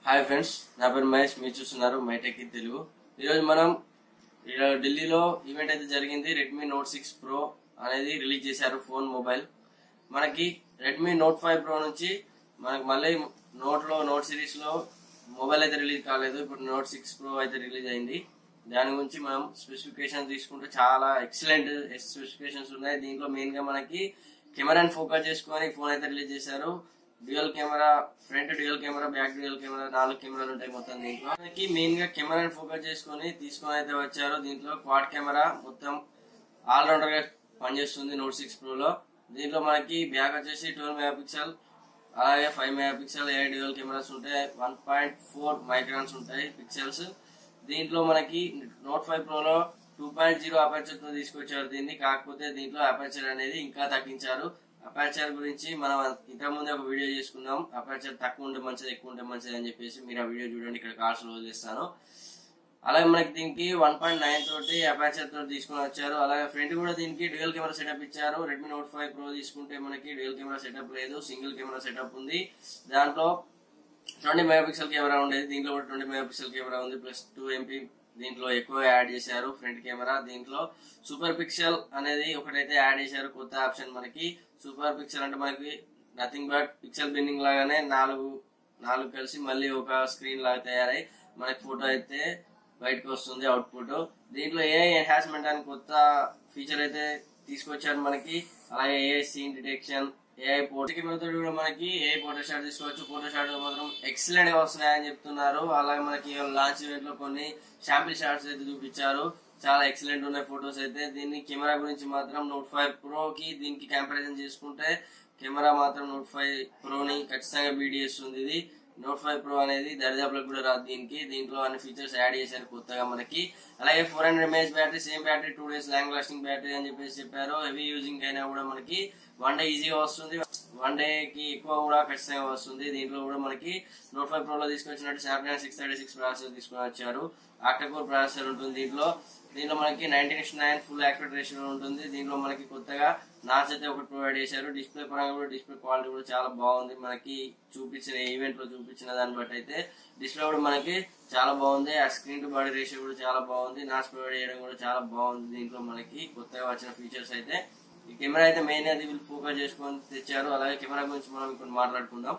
hi friends నా పేరు మహేష్ మీరు చూస్తున్నారు మైటెక్ ఇన్ తెలుగు ఈరోజు మనం ఈడ ఢిల్లీలో ఈవెంట్ అయితే జరిగింది రెడ్మీ నోట్ సిక్స్ ప్రో అనేది రిలీజ్ చేశారు ఫోన్ మొబైల్ మనకి రెడ్మీ నోట్ ఫైవ్ ప్రో నుంచి మనకి మళ్ళీ నోట్ లో నోట్ సిరీస్ లో మొబైల్ అయితే రిలీజ్ కాలేదు ఇప్పుడు నోట్ సిక్స్ ప్రో అయితే రిలీజ్ అయింది దాని గురించి మనం స్పెసిఫికేషన్ తీసుకుంటే చాలా ఎక్సలెంట్ స్పెసిఫికేషన్స్ ఉన్నాయి దీంట్లో మెయిన్ గా మనకి కెమెరాని ఫోకస్ చేసుకొని ఫోన్ అయితే రిలీజ్ చేశారు dual camera front dual camera back dual camera నాలుగు కెమెరాలు ఉంటాయి మొత్తం దీంట్లో మనకి మెయిన్ గా కెమెరాని ఫోకస్ చేసుకొని తీసుకొని అయితే వచ్చారు దీంట్లో క్వాడ్ కెమెరా మొత్తం ఆల్ రౌండర్ గా పనిచేస్తుంది నోట్ సిక్స్ ప్రో లో దీంట్లో మనకి బ్యాక్ వచ్చేసి ట్వెల్వ్ మెగా పిక్సెల్ అలాగే ఫైవ్ మెగా పిక్సెల్ ఏ డ్యూయల్ కెమెరాస్ ఉంటాయి వన్ పాయింట్ ఫోర్ మైక్రాన్స్ ఉంటాయి పిక్సెల్స్ దీంట్లో మనకి నోట్ ఫైవ్ ప్రోలో టూ పాయింట్ జీరో అపర్చర్ తో తీసుకొచ్చారు దీన్ని కాకపోతే దీంట్లో అపర్చర్ అనేది ఇంకా తగ్గించారు అపర్చర్ గురించి మనం ఇంతకు ముందే ఒక వీడియో చేసుకున్నాం అపర్చర్ తక్కువ ఉంటే మంచిది ఎక్కువ ఉంటే మంచిది అని చెప్పేసి మీరు ఆ వీడియో చూడండి ఇక్కడ కార్డ్స్ లో వదిలేస్తాను అలాగే మనకి దీనికి వన్ పాయింట్ నైన్ తోటి అపాచర్ తోటి తీసుకుని వచ్చారు అలాగే ఫ్రంట్ కూడా దీనికి డ్యూయల్ కెమెరా సెటప్ ఇచ్చారు రెడ్మీ నోట్ ఫైవ్ ప్రో తీసుకుంటే మనకి డ్యూయల్ కెమెరా సెటప్ లేదు సింగిల్ కెమెరా సెటప్ ఉంది దాంట్లో ట్వంటీ మెగా పిక్సెల్ కెమెరా ఉండేది దీంట్లో కూడా ట్వంటీ మెగా పిక్సెల్ కెమెరా ఉంది ప్లస్ టూ ఎంపీ దీంట్లో ఎక్కువ యాడ్ చేశారు ఫ్రంట్ కెమెరా దీంట్లో సూపర్ పిక్సెల్ అనేది ఒకటైతే యాడ్ చేశారు కొత్త ఆప్షన్ మనకి సూపర్ పిక్సెల్ అంటే మనకి నథింగ్ బట్ పిక్సెల్ బిన్నింగ్ లాగానే నాలుగు నాలుగు కలిసి మళ్ళీ ఒక స్క్రీన్ లాగా తయారై మనకి ఫోటో అయితే బయటకు వస్తుంది అవుట్పుట్ దీంట్లో ఏ ఎన్హాన్స్మెంట్ అని కొత్త ఫీచర్ అయితే తీసుకొచ్చారు మనకి అలాగే ఏ సీన్ డిటెక్షన్ ఏఐ ఫోటో కెమెరాతో కూడా మనకి ఏ ఫోటో షాట్ తీసుకోవచ్చు ఫోటో షాట్ మాత్రం ఎక్సలెంట్ గా వస్తున్నాయని చెప్తున్నారు అలాగే మనకి లాంచ్ ఈవెంట్ లో కొన్ని శాంపిల్ షాట్స్ అయితే చూపించారు చాలా ఎక్సలెంట్ ఉన్నాయి ఫొటోస్ అయితే దీన్ని కెమెరా గురించి మాత్రం నోట్ ఫైవ్ ప్రో కి దీనికి కంపారిజన్ చేసుకుంటే కెమెరా మాత్రం నోట్ ఫైవ్ ప్రోని ఖచ్చితంగా బీట్ చేస్తుంది ఇది నోట్ ఫైవ్ ప్రో అనేది దరిదాపులకు కూడా రాదు దీనికి దీంట్లో అన్ని ఫీచర్స్ యాడ్ చేశారు కొత్తగా మనకి అలాగే four hundred mAh battery same battery two days long lasting battery అని చెప్పేసి చెప్పారు హెవీ యూజింగ్ అయినా కూడా మనకి వన్ డే ఈజీగా వస్తుంది వన్ డే కి ఎక్కువ కూడా ఖచ్చితంగా వస్తుంది దీంట్లో కూడా మనకి నోట్ ఫైవ్ ప్రోలో తీసుకొచ్చినట్టు Snapdragon six thirty six processor తీసుకొని వచ్చారు ఆక్టకోర్ ప్రాసెసర్ ఉంటుంది దీంట్లో దీంట్లో మనకి nineteen is nine full activate ratio ఉంటుంది దీంట్లో మనకి కొత్తగా నాచ్ అయితే ఒకటి ప్రొవైడ్ చేశారు డిస్ప్లే పరంగా కూడా డిస్ప్లే క్వాలిటీ కూడా చాలా బాగుంది మనకి చూపించిన ఈవెంట్ లో చూపించిన దాన్ని బట్టి అయితే డిస్ప్లే కూడా మనకి చాలా బాగుంది ఆ స్క్రీన్ టు బాడీ రేషియో కూడా చాలా బాగుంది నాచ్ ప్రొవైడ్ చేయడం కూడా చాలా బాగుంది దీంట్లో మనకి కొత్తగా వచ్చిన ఫీచర్స్ అయితే ఈ కెమెరా అయితే మెయిన్ అది వీళ్ళు ఫోకస్ చేసుకొని తెచ్చారు అలాగే కెమెరా గురించి మనం ఇప్పుడు మాట్లాడుకుందాం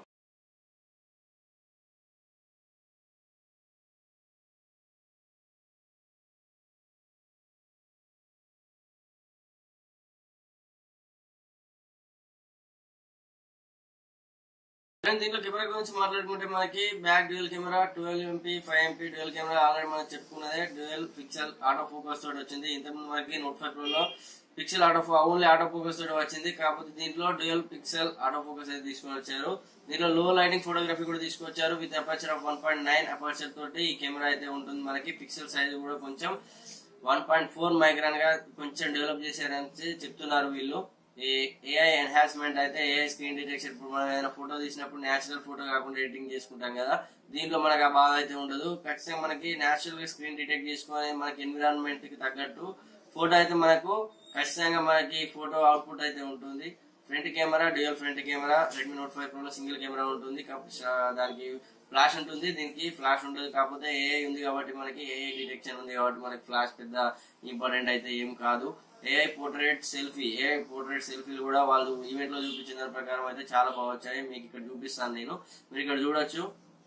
ఫ్రెండ్స్ దీంట్లో కెమెరా గురించి మాట్లాడుకుంటే మనకి back dual camera twelve MP five MP dual camera already మనం చెప్పుకున్నదే డ్యూయల్ పిక్సెల్ ఆటో ఫోకస్ తోటి వచ్చింది ఇంతకుముందు మనకి నోట్ ఫైవ్ లో pixel auto only auto focus తోటి వచ్చింది కాకపోతే దీంట్లో డ్యూయల్ పిక్సెల్ ఆటో ఫోకస్ అయితే తీసుకొని వచ్చారు దీంట్లో లో లైటింగ్ ఫోటోగ్రఫీ కూడా తీసుకొచ్చారు with aperture of one point nine aperture తోటి ఈ కెమెరా అయితే ఉంటుంది మనకి పిక్సెల్ సైజ్ కూడా కొంచెం వన్ పాయింట్ ఫోర్ మైక్రాన్ గా కొంచెం డెవలప్ చేశారని చెప్తున్నారు వీళ్ళు ఈ ఏఐ ఎన్హాన్స్మెంట్ అయితే ఏఐ స్క్రీన్ డిటెక్షన్ ఇప్పుడు మనం ఏదైనా ఫోటో తీసినప్పుడు నేచురల్ ఫోటో కాకుండా ఎడిటింగ్ చేసుకుంటాం కదా దీంట్లో మనకు ఆ బాధ అయితే ఉండదు ఖచ్చితంగా మనకి నేచురల్ గా స్క్రీన్ డిటెక్ట్ చేసుకొని మనకి ఎన్విరాన్మెంట్ కి తగ్గట్టు ఫోటో అయితే మనకు ఖచ్చితంగా మనకి ఫోటో అవుట్పుట్ అయితే ఉంటుంది front camera dual front camera Redmi note five pro లో సింగిల్ కెమెరా ఉంటుంది కాకపోతే దానికి ఫ్లాష్ ఉంటుంది దీనికి ఫ్లాష్ ఉంటుంది కాకపోతే ఏఐ ఉంది కాబట్టి మనకి ఏఐ డిటెక్షన్ ఉంది కాబట్టి మనకి ఫ్లాష్ పెద్ద ఇంపార్టెంట్ అయితే ఏం కాదు AI portrait selfie AI portrait సెల్ఫీలు కూడా వాళ్ళు ఈవెంట్ లో చూపించిన దాని ప్రకారం అయితే చాలా బాగా వచ్చాయి మీకు ఇక్కడ చూపిస్తాను నేను మీరు ఇక్కడ చూడొచ్చు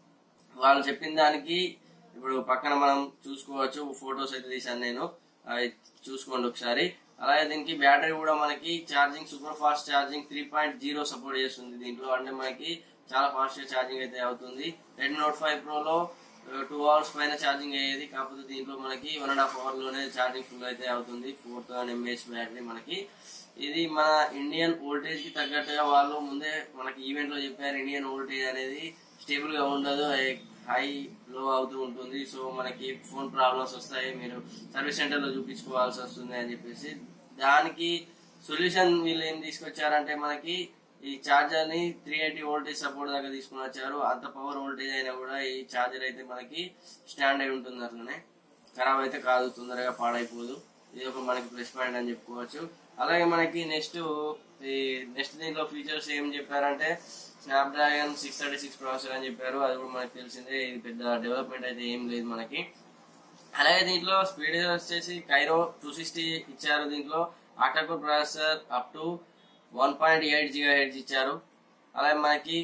వాళ్ళు చెప్పిన దానికి ఇప్పుడు పక్కన మనం చూసుకోవచ్చు ఫొటోస్ అయితే తీసాను నేను అవి చూసుకోండి ఒకసారి అలాగే దీనికి బ్యాటరీ కూడా మనకి charging super fast charging three point zero support చేస్తుంది దీంట్లో అంటే మనకి చాలా ఫాస్ట్ గా ఛార్జింగ్ అయితే అవుతుంది రెడ్ నోట్ ఫైవ్ ప్రోలో టూ అవర్స్ పైన ఛార్జింగ్ అయ్యేది కాకపోతే దీంట్లో మనకి వన్ అండ్ హాఫ్ అవర్ లోనే ఛార్జింగ్ ఫుల్ అయితే అవుతుంది ఫోర్ థౌసండ్ ఎంఏహెచ్ బ్యాటరీ మనకి ఇది మన ఇండియన్ వోల్టేజ్ కి తగ్గట్టుగా వాళ్ళు ముందే మనకి ఈవెంట్ లో చెప్పారు ఇండియన్ వోల్టేజ్ అనేది స్టేబుల్ గా ఉండదు హై లో అవుతూ ఉంటుంది సో మనకి ఫోన్ ప్రాబ్లమ్స్ వస్తాయి మీరు సర్వీస్ సెంటర్ లో చూపించుకోవాల్సి వస్తుంది అని చెప్పేసి దానికి సొల్యూషన్ వీళ్ళు ఏం తీసుకొచ్చారంటే మనకి ఈ చార్జర్ ని త్రీ ఎయిటీ వోల్టేజ్ సపోర్ట్ దాకా తీసుకుని వచ్చారు అంత పవర్ వోల్టేజ్ అయినా కూడా ఈ చార్జర్ అయితే మనకి స్టాండ్ అయి ఉంటుంది అట్లనే ఖరాబ్ అయితే కాదు తొందరగా పాడైపోదు ఇది ఒక మనకి ప్లస్ పాయింట్ అని చెప్పుకోవచ్చు అలాగే మనకి నెక్స్ట్ ఈ నెక్స్ట్ దీంట్లో ఫీచర్స్ ఏం చెప్పారంటే Snapdragon six thirty six processor అని చెప్పారు అది కూడా మనకు తెలిసిందే ఇది పెద్ద డెవలప్మెంట్ అయితే ఏం లేదు మనకి అలాగే దీంట్లో స్పీడ్ వచ్చేసి కైరో టూ సిక్స్టీ ఇచ్చారు దీంట్లో octa core processor up to one point eight gigahertz ఇచ్చారు అలాగే మనకి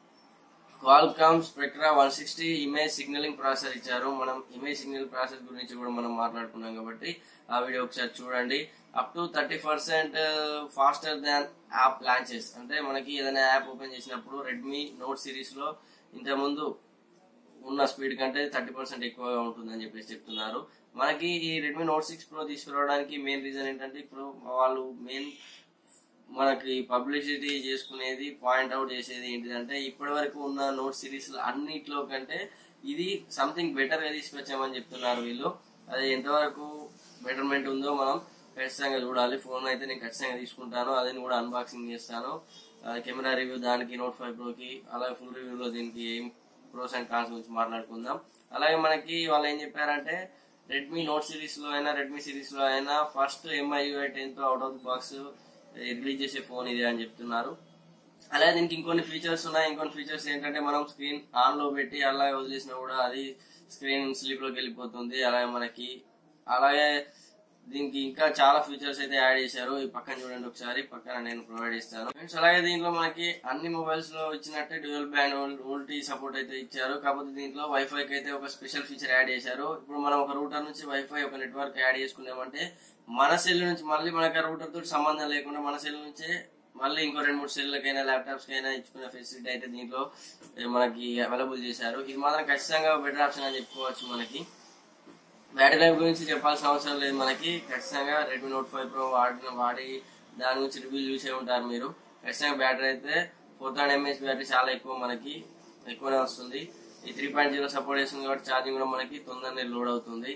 Qualcomm Spectra one sixty image signaling processor ఇచ్చారు మనం ఇమేజ్ సిగ్నల్ ప్రాసెస్ గురించి కూడా మనం మాట్లాడుకున్నాం కాబట్టి ఆ వీడియో ఒకసారి చూడండి up to thirty percent faster than app launches అంటే మనకి ఏదైనా యాప్ ఓపెన్ చేసినప్పుడు రెడ్మీ నోట్ సిరీస్ లో ఇంతకుముందు ఉన్న స్పీడ్ కంటే థర్టీ పర్సెంట్ ఎక్కువగా ఉంటుందని చెప్పేసి చెప్తున్నారు మనకి ఈ రెడ్మీ నోట్ సిక్స్ ప్రో తీసుకురావడానికి మెయిన్ రీజన్ ఏంటంటే ఇప్పుడు వాళ్ళు మెయిన్ మనకి పబ్లిసిటీ చేసుకునేది పాయింట్ అవుట్ చేసేది ఏంటిదంటే ఇప్పటి వరకు ఉన్న నోట్ సిరీస్ అన్నిట్లో కంటే ఇది సంథింగ్ బెటర్ గా తీసుకొచ్చామని చెప్తున్నారు వీళ్ళు అది ఎంతవరకు బెటర్మెంట్ ఉందో మనం ఖచ్చితంగా చూడాలి ఫోన్ అయితే నేను ఖచ్చితంగా తీసుకుంటాను అది కూడా అన్బాక్సింగ్ చేస్తాను కెమెరా రివ్యూ దానికి నోట్ ఫైవ్ ప్రోకి అలాగే ఫుల్ రివ్యూలో దీనికి ఏం ప్రోస్ అండ్ కాన్స్ గురించి మాట్లాడుకుందాం అలాగే మనకి వాళ్ళు ఏం చెప్పారంటే రెడ్మీ నోట్ సిరీస్ లో అయినా రెడ్మీ సిరీస్ లో అయినా ఫస్ట్ ఎంఐ టెన్ తో out of the box release చేసే ఫోన్ ఇది అని చెప్తున్నారు అలాగే దీనికి ఇంకొన్ని ఫీచర్స్ ఉన్నాయి ఇంకొన్ని ఫీచర్స్ ఏంటంటే మనం స్క్రీన్ ఆన్ లో పెట్టి అలాగే వదిలేసినా కూడా అది స్క్రీన్ స్లీప్ లోకి వెళ్ళిపోతుంది అలాగే మనకి అలాగే దీనికి ఇంకా చాలా ఫీచర్స్ అయితే యాడ్ చేశారు ఈ పక్కన చూడండి ఒకసారి పక్కన నేను ప్రొవైడ్ చేస్తాను ఫ్రెండ్స్ అలాగే దీంట్లో మనకి అన్ని మొబైల్స్ లో ఇచ్చినట్టే డ్యూయల్ బ్యాండ్ ఓల్టీ సపోర్ట్ అయితే ఇచ్చారు కాకపోతే దీంట్లో వైఫై కి అయితే ఒక స్పెషల్ ఫీచర్ యాడ్ చేశారు ఇప్పుడు మనం ఒక రూటర్ నుంచి వైఫై ఒక నెట్వర్క్ యాడ్ చేసుకున్నామంటే మన సెల్ నుంచి మళ్ళీ మనకి ఆ రూటర్ తోటి సంబంధం లేకుండా మన సెల్ నుంచే మళ్ళీ ఇంకో రెండు మూడు సెల్లకైనా ల్యాప్టాప్స్ కైనా ఇచ్చుకునే ఫెసిలిటీ అయితే దీంట్లో ఏ, మనకి అవైలబుల్ చేశారు ఇది మాత్రం ఖచ్చితంగా బెటర్ ఆప్షన్ అని చెప్పుకోవచ్చు మనకి బ్యాటరీ లైఫ్ గురించి చెప్పాల్సిన అవసరం లేదు మనకి ఖచ్చితంగా రెడ్మీ నోట్ ఫైవ్ ప్రో వాడిన వాడి దాని గురించి రివ్యూ చూసే ఉంటారు మీరు ఖచ్చితంగా బ్యాటరీ అయితే ఫోర్ థౌసండ్ ఎంఎస్ బ్యాటరీ చాలా ఎక్కువ మనకి ఎక్కువనే వస్తుంది ఈ త్రీ పాయింట్ జీరో సపోర్ట్ చేస్తుంది కాబట్టి ఛార్జింగ్ కూడా మనకి తొందరనే లోడ్ అవుతుంది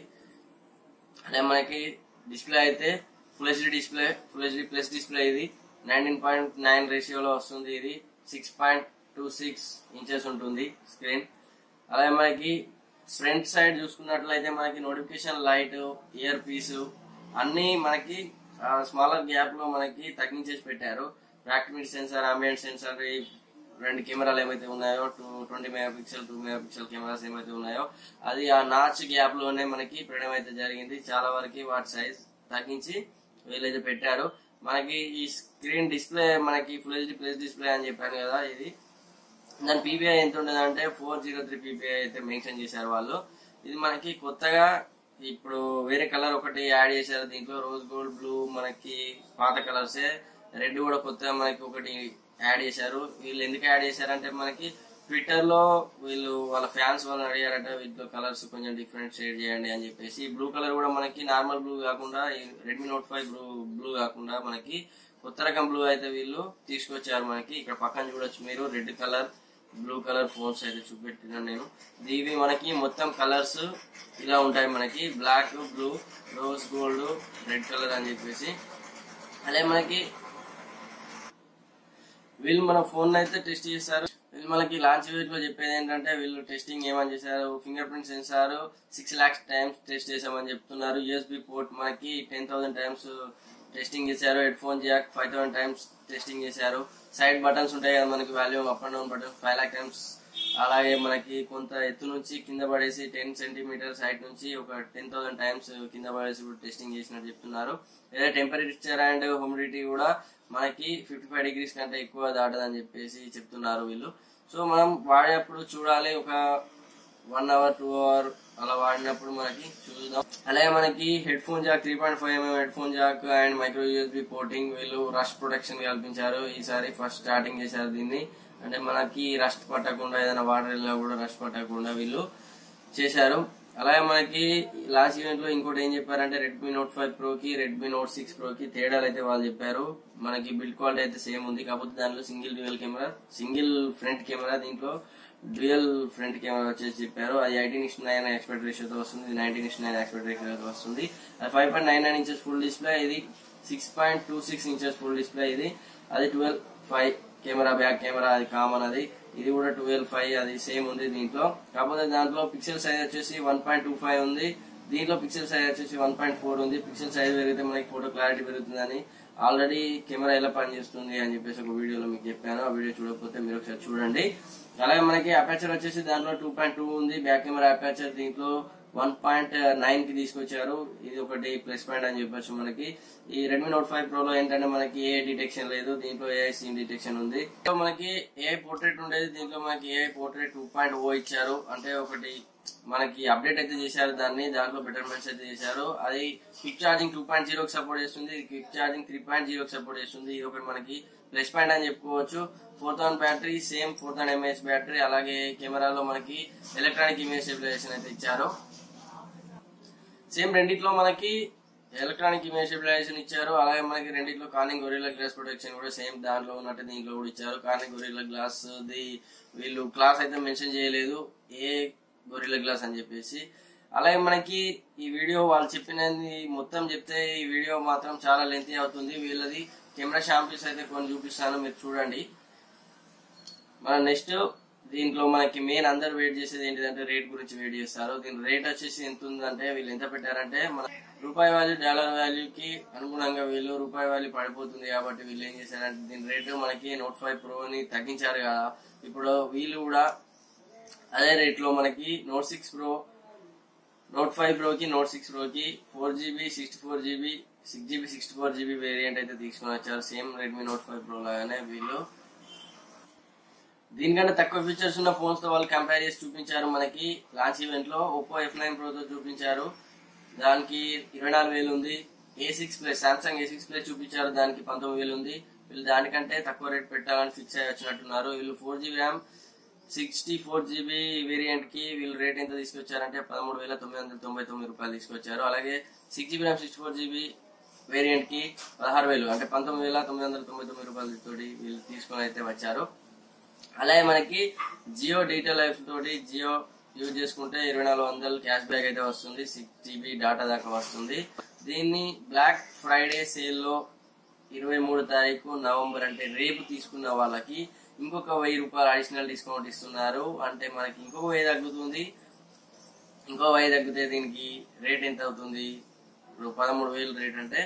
అదే మనకి డిస్ప్లే అయితే full HD display full HD plus display ఇది నైన్టీన్ పాయింట్ నైన్ రేషియోలో వస్తుంది ఇది six point two six inches ఉంటుంది స్క్రీన్ అలాగే మనకి ఫ్రంట్ సైడ్ చూసుకున్నట్లయితే మనకి నోటిఫికేషన్ లైట్ ఇయర్ పీస్ అన్ని మనకి స్మాలర్ గ్యాప్ లో మనకి తగ్గించేసి పెట్టారు ప్రాక్టిమిట్ సెన్సార్ అంబియంట్ సెన్సార్ ఈ రెండు కెమెరాలు ఏమైతే ఉన్నాయో two twenty mega pixel two mega pixel cameras ఏమైతే ఉన్నాయో అది ఆ నాచ్ గ్యాప్ లోనే మనకి పెట్టడం అయితే జరిగింది చాలా వరకు వాటి సైజ్ తగ్గించి వీళ్ళైతే పెట్టారు మనకి ఈ స్క్రీన్ డిస్ప్లే మనకి ఫుల్ హెచ్డి ప్లస్ డిస్ప్లే అని చెప్పాను కదా ఇది దాని పీపీఐ ఎంత ఉండదు అంటే ఫోర్ జీరో త్రీ పీపీఐ అయితే మెన్షన్ చేశారు వాళ్ళు ఇది మనకి కొత్తగా ఇప్పుడు వేరే కలర్ ఒకటి యాడ్ చేశారు దీంట్లో రోజ్ గోల్డ్ బ్లూ మనకి పాత కలర్సే రెడ్ కూడా కొత్తగా మనకి ఒకటి యాడ్ చేశారు వీళ్ళు ఎందుకు యాడ్ చేశారంటే మనకి ట్విట్టర్ లో వీళ్ళు వాళ్ళ ఫ్యాన్స్ వాళ్ళని అడిగారట వీటిలో కలర్స్ కొంచెం డిఫరెంట్ షేడ్ చేయండి అని చెప్పేసి బ్లూ కలర్ కూడా మనకి నార్మల్ బ్లూ కాకుండా Redmi note five blue blue కాకుండా మనకి కొత్త రకం బ్లూ అయితే వీళ్ళు తీసుకొచ్చారు మనకి ఇక్కడ పక్కన చూడొచ్చు మీరు red colour blue colour phones అయితే చూపెట్టినా నేను ఇవి మనకి మొత్తం కలర్స్ ఇలా ఉంటాయి మనకి black blue rose gold red colour అని చెప్పేసి అదే మనకి వీళ్ళు మన ఫోన్ అయితే టెస్ట్ చేస్తారు వీళ్ళు మనకి లాంచ్ ఈవెంట్ లో చెప్పేది ఏంటంటే వీళ్ళు టెస్టింగ్ ఏమని చేశారు finger print sensor six lakhs times test చేసామని చెప్తున్నారు యూఎస్బి పోర్ట్ మనకి టెన్ థౌసండ్ టైమ్స్ టెస్టింగ్ చేశారు head phone jack five thousand times testing చేశారు సైడ్ బటన్స్ ఉంటాయి కదా మనకి volume up and down button five lakh times అలాగే మనకి కొంత ఎత్తు నుంచి కింద పడేసి టెన్ సెంటీమీటర్స్ హైట్ నుంచి ఒక టెన్ థౌసండ్ టైమ్స్ కింద పడేసి కూడా టెస్టింగ్ చేసినట్టు చెప్తున్నారు లేదా టెంపరేచర్ అండ్ హ్యూమిడిటీ కూడా మనకి ఫిఫ్టీ ఫైవ్ డిగ్రీస్ కంటే ఎక్కువ దాటదని చెప్పేసి చెప్తున్నారు వీళ్ళు సో మనం వాడేటప్పుడు చూడాలి ఒక వన్ అవర్ టూ అవర్ అలా వాడినప్పుడు మనకి చూద్దాం అలాగే మనకి head phone jack three point five mm head phone jack and micro USB porting వీళ్ళు రష్ ప్రొటెక్షన్ కల్పించారు ఈసారి ఫస్ట్ స్టార్టింగ్ చేశారు దీన్ని అంటే మనకి రష్ పట్టకుండా ఏదైనా వాటర్ వెళ్ళినా కూడా రష్ పట్టకుండా వీళ్ళు చేశారు అలాగే మనకి లాస్ట్ ఈవెంట్ లో ఇంకోటి ఏం చెప్పారంటే రెడ్మీ నోట్ ఫైవ్ ప్రో కి రెడ్మీ నోట్ సిక్స్ ప్రో కి తేడాలు అయితే వాళ్ళు చెప్పారు మనకి బిల్డ్ క్వాలిటీ అయితే సేమ్ ఉంది కాకపోతే దానిలో single dual camera single front camera దీంట్లో డ్యూయల్ ఫ్రంట్ కెమెరా వచ్చేసి చెప్పారు అది ఎయిటీన్ ఇస్ నైన్ ఎక్స్పెక్ట్ రేషియోతో వస్తుంది నైన్టీన్ ఇస్ నైన్ ఎక్స్పెక్ట్ రేషియోతో వస్తుంది అది five point nine nine inches full display ఇది six point two six inches full display ఇది అది twelve five camera back camera అది కామన్ అది ఇది కూడా ట్వెల్వ్ ఫైవ్ అది సేమ్ ఉంది దీంట్లో కాకపోతే దాంట్లో పిక్సెల్ సైజ్ వచ్చేసి వన్ పాయింట్ టూ ఫైవ్ ఉంది దీంట్లో పిక్సెల్ సైజ్ వచ్చేసి వన్ పాయింట్ ఫోర్ ఉంది పిక్సెల్ సైజ్ పెరిగితే మనకి ఫోటో క్లారిటీ పెరుగుతుందని ఆల్రెడీ కెమెరా ఎలా పనిచేస్తుంది అని చెప్పేసి ఒక వీడియోలో మీకు చెప్పాను ఆ వీడియో చూడకపోతే మీరు ఒకసారి చూడండి అలాగే మనకి అపాచర్ వచ్చేసి దాంట్లో టూ పాయింట్ టూ ఉంది బ్యాక్ కెమెరా అపాచర్ దీంట్లో వన్ పాయింట్ నైన్ కి తీసుకొచ్చారు ఇది ఒకటి ప్లస్ పాయింట్ అని చెప్పొచ్చు మనకి ఈ రెడ్మీ నోట్ ఫైవ్ ప్రో లో ఏంటంటే మనకి ఏ డిటెక్షన్ లేదు దీంట్లో ఏఐ సీన్ డిటెక్షన్ ఉంది సో మనకి ఏఐ పోర్ట్రేట్ ఉండేది దీంట్లో మనకి AI portrait two point o ఇచ్చారు అంటే ఒకటి మనకి అప్డేట్ అయితే చేశారు దాన్ని దాంట్లో బెటర్మెంట్స్ అయితే చేశారు అది క్విక్ ఛార్జింగ్ టూ పాయింట్ జీరోకి సపోర్ట్ చేస్తుంది క్విక్ ఛార్జింగ్ త్రీ పాయింట్ జీరోకి సపోర్ట్ చేస్తుంది ఇది ఒకటి మనకి ప్లస్ పాయింట్ అని చెప్పుకోవచ్చు four thousand battery same four thousand mAh battery అలాగే కెమెరాలో మనకి ఎలక్ట్రానిక్ ఇమేజ్ స్టెబిలైజేషన్ అయితే ఇచ్చారు సేమ్ రెండిట్లో మనకి ఎలక్ట్రానిక్ ఇమేజ్ స్టెబిలైజేషన్ ఇచ్చారు అలాగే మనకి రెండిట్లో కార్నింగ్ గొరిల్లా గ్లాస్ ప్రొటెక్షన్ కూడా సేమ్ దాంట్లో ఉన్నట్టు దీంట్లో కూడా ఇచ్చారు కార్నింగ్ గొరిల్లా గ్లాస్ ది వీళ్ళు క్లాస్ అయితే మెన్షన్ చేయలేదు ఏ గొరిల్లా గ్లాస్ అని చెప్పేసి అలాగే మనకి ఈ వీడియో వాళ్ళు చెప్పినది మొత్తం చెప్తే ఈ వీడియో మాత్రం చాలా లెంతీ అవుతుంది వీళ్ళది కెమెరా షాంపిల్స్ అయితే కొన్ని చూపిస్తాను మీరు చూడండి మన నెక్స్ట్ దీంట్లో మనకి మెయిన్ అందరు వెయిట్ చేసేది ఏంటిదంటే రేట్ గురించి వెయిట్ చేస్తారు దీని రేట్ వచ్చేసి ఎంత ఉందంటే వీళ్ళు ఎంత పెట్టారంటే మన రూపాయి వాల్యూ డాలర్ వాల్యూకి అనుగుణంగా వీళ్ళు రూపాయి వాల్యూ పడిపోతుంది కాబట్టి వీళ్ళు ఏం చేశారంటే దీని రేటు మనకి నోట్ ఫైవ్ ప్రోని తగ్గించారు కదా ఇప్పుడు వీళ్ళు కూడా అదే రేట్ లో మనకి note six pro note five ప్రోకి నోట్ సిక్స్ ప్రోకి four GB sixty four GB six GB sixty four GB variant అయితే తీసుకుని వచ్చారు same Redmi note five pro లాగానే వీళ్ళు దీనికంటే తక్కువ ఫీచర్స్ ఉన్న ఫోన్స్ తో వాళ్ళు కంపేర్ చేసి చూపించారు మనకి లాంచ్ ఈవెంట్ లో ఒప్పో ఎఫ్ నైన్ ప్రో తో చూపించారు దానికి ఇరవై నాలుగు వేలు ఉంది A six plus Samsung A six plus చూపించారు దానికి పంతొమ్మిది వేలు ఉంది వీళ్ళు దానికంటే తక్కువ రేట్ పెట్టాలని ఫిక్స్ అయ్యి వచ్చినట్టున్నారు వీళ్ళు four GB RAM sixty four GB variant కి వీళ్ళు రేట్ ఎంత తీసుకొచ్చారంటే పదమూడు వేల తొమ్మిది వందల తొంభై తొమ్మిది రూపాయలు తీసుకొచ్చారు అలాగే six GB RAM sixty four GB variant కి పదహారు వేలు అంటే పంతొమ్మిది వేల తొమ్మిది వందల తొంభై తొమ్మిది రూపాయల తోటి వీళ్ళు తీసుకొని అయితే వచ్చారు అలాగే మనకి జియో డీటెయిల్ లైఫ్ తోటి జియో యూజ్ చేసుకుంటే ఇరవై నాలుగు వందలు క్యాష్ బ్యాక్ అయితే వస్తుంది సిక్స్ జీబీ డాటా దాకా వస్తుంది దీన్ని బ్లాక్ ఫ్రైడే సేల్ లో ఇరవై మూడు తారీఖు నవంబర్ అంటే రేపు తీసుకున్న వాళ్ళకి ఇంకొక వెయ్యి రూపాయలు అడిషనల్ డిస్కౌంట్ ఇస్తున్నారు అంటే మనకి ఇంకొక వెయ్యి తగ్గుతుంది ఇంకో వెయ్యి తగ్గితే దీనికి రేట్ ఎంత అవుతుంది ఇప్పుడు పదమూడు వేలు రేట్ అంటే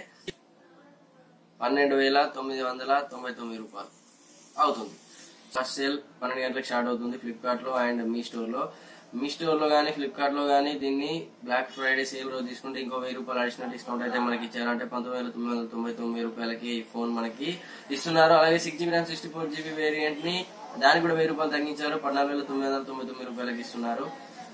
పన్నెండు వేల తొమ్మిది వందల తొంభై తొమ్మిది రూపాయలు అవుతుంది ఫస్ట్ సేల్ పన్నెండు గంటలకు స్టార్ట్ అవుతుంది ఫ్లిప్కార్ట్ లో అండ్ మీ స్టోర్ లో మీ స్టోర్ లో కానీ ఫ్లిప్కార్ట్ లో కానీ దీన్ని బ్లాక్ ఫ్రైడే సేల్ రోజు తీసుకుంటే ఇంకో వెయ్యి రూపాయలు అడిషనల్ డిస్కౌంట్ అయితే మనకి ఇచ్చారు అంటే పంతొమ్మిది వేల తొమ్మిది వందల తొంభై తొమ్మిది రూపాయలకి ఈ ఫోన్ మనకి ఇస్తున్నారు అలాగే six GB RAM sixty four GB variant ని దానికి కూడా వెయ్యి రూపాయలు తగ్గించారు పద్నాలుగు వేల తొమ్మిది వందల తొంభై తొమ్మిది రూపాయలకి ఇస్తున్నారు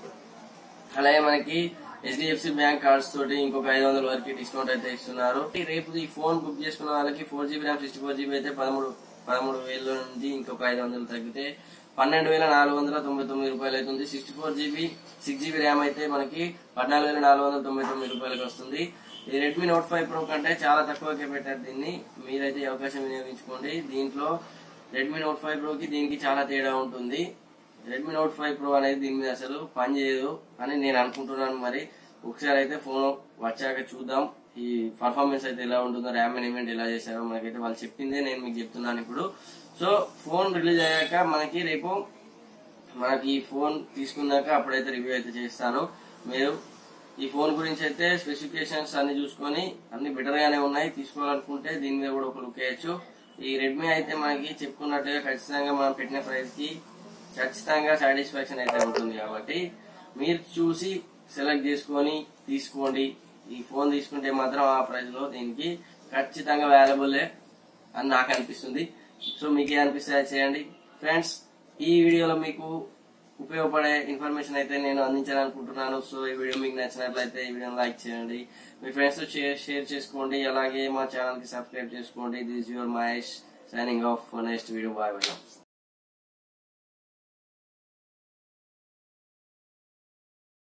అలాగే మనకి హెచ్డిఎఫ్సి బ్యాంక్ కార్డ్స్ తోటి ఇంకొక ఐదు వందల వరకు డిస్కౌంట్ అయితే ఇస్తున్నారు రేపు ఈ ఫోన్ బుక్ చేసుకున్న వాళ్ళకి four GB RAM sixty four GB అయితే పదమూడు పదమూడు వేల నుండి ఇంకొక ఐదు వందలు తగ్గితే పన్నెండు వేల నాలుగు వందల తొంభై తొమ్మిది రూపాయలు అవుతుంది sixty four GB six GB RAM అయితే మనకి పద్నాలుగు వేల నాలుగు వందల తొంభై తొమ్మిది రూపాయలకి వస్తుంది ఈ రెడ్మీ నోట్ ఫైవ్ ప్రో కంటే చాలా తక్కువకే పెట్టారు దీన్ని మీరైతే ఈ అవకాశం వినియోగించుకోండి దీంట్లో రెడ్మీ నోట్ ఫైవ్ ప్రోకి దీనికి చాలా తేడా ఉంటుంది రెడ్మీ నోట్ ఫైవ్ ప్రో అనేది దీని మీద అసలు పని చేయదు అని నేను అనుకుంటున్నాను మరి ఒకసారి అయితే ఫోన్ వచ్చాక చూద్దాం ఈ పర్ఫార్మెన్స్ అయితే ఎలా ఉంటుందో ర్యామ్ మేనేజ్మెంట్ ఎలా చేశారో మనకైతే వాళ్ళు చెప్పిందే నేను మీకు చెప్తున్నాను ఇప్పుడు సో ఫోన్ రిలీజ్ అయ్యాక మనకి రేపు మనకి ఈ ఫోన్ తీసుకున్నాక అప్పుడైతే రివ్యూ అయితే చేస్తాను మీరు ఈ ఫోన్ గురించి అయితే స్పెసిఫికేషన్స్ అన్ని చూసుకొని అన్ని బెటర్ గానే ఉన్నాయి తీసుకోవాలనుకుంటే దీని మీద కూడా ఒక లుక్ వేయచ్చు ఈ రెడ్మీ అయితే మనకి చెప్పుకున్నట్టుగా ఖచ్చితంగా మనం పెట్టిన ప్రైస్ కి ఖచ్చితంగా సాటిస్ఫాక్షన్ అయితే ఉంటుంది కాబట్టి మీరు చూసి సెలెక్ట్ చేసుకొని తీసుకోండి ఈ ఫోన్ తీసుకుంటే మాత్రం ఆ ప్రైస్ లో దీనికి ఖచ్చితంగా వాల్యుబుల్ అని నాకు అనిపిస్తుంది సో మీకు ఏమనిపిస్తే అది చేయండి ఫ్రెండ్స్ ఈ వీడియోలో మీకు ఉపయోగపడే ఇన్ఫర్మేషన్ అయితే నేను అందించాలనుకుంటున్నాను సో ఈ వీడియో మీకు నచ్చినట్లయితే ఈ వీడియోని లైక్ చేయండి మీ ఫ్రెండ్స్ తో షేర్ చేసుకోండి అలాగే మా ఛానల్ కి సబ్స్క్రైబ్ చేసుకోండి this your Mahesh signing off next video bye bye